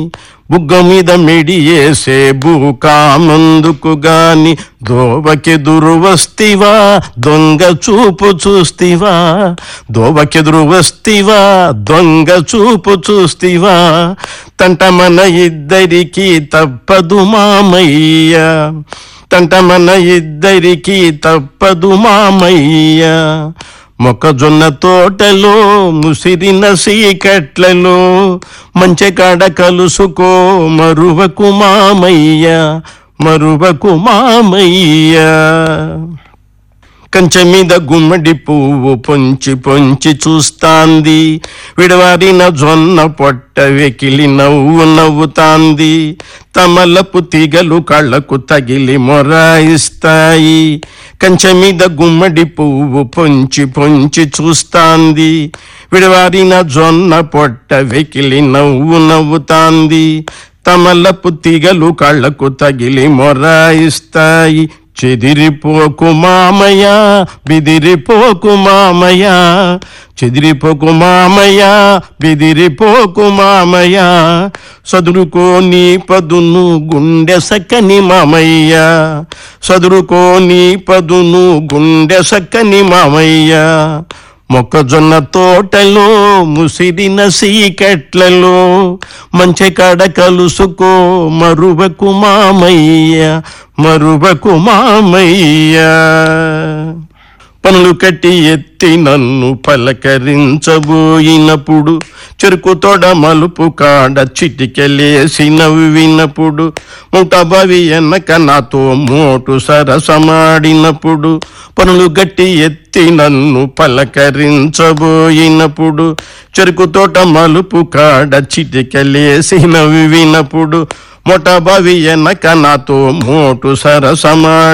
బుగ్గ మీద మెడియేసే బూకామందుకు గాని దోవకెదురు వస్తివా దొంగ చూపు చూస్తివా దోవకెదురు వస్తివా దొంగ చూపు చూస్తివా తంట మన ఇద్దరికి తప్పదు మామయ్య తంట మన ఇద్దరికి తప్పదు మామయ్య మొక్కజొన్న తోటలో ముసిరిన సీకట్లలో మంచె కాడ కలుసుకో మరువకు మామయ్య మరువకు మామయ్య కంచె మీద గుమ్మడి పువ్వు పొంచి పొంచి చూస్తాంది విడవారిన జొన్న పొట్ట వెకిలి నవ్వు నవ్వుతాంది తమలపు తీగలు కళ్ళకు తగిలి మొరాయిస్తాయి కంచె మీద గుమ్మడి పువ్వు పొంచి పొంచి చూస్తాంది విడవారిన జొన్న పొట్ట వెకిలి నవ్వు నవ్వుతాంది తమలపు తీగలు కళ్ళకు తగిలి మొరాయిస్తాయి చెదిరిపోకు మామయ్య బిదిరిపోకు మామయ్య చెదిరిపోకు మామయ్య బిదిరిపోకు మామయ్య సదురుకో నీ పదును గుండె సక్కని మామయ్య సదురుకో నీ పదును గుండె సక్కని మామయ్య మొక్కజొన్న తోటలో ముసిరిన సీకెట్లలో మంచి కాడ కలుసుకో మరువకు మామయ్య మరువకు మామయ్య పనులు కట్టి ఎత్తి నన్ను పలకరించబోయినప్పుడు చెరుకు తొడ మలుపు కాడ చిటికెలేసి నవ్వినప్పుడు ముటబవి ఎన్నక నాతో మోటు సరసమాడినప్పుడు పనులు గట్టి ఎత్తి నన్ను పలకరించబోయినప్పుడు చెరుకు తోట మలుపు కాడ చిటికెలేసి నవ్వినప్పుడు మొటబవి ఎనక నాతో మోటు సరసమాడి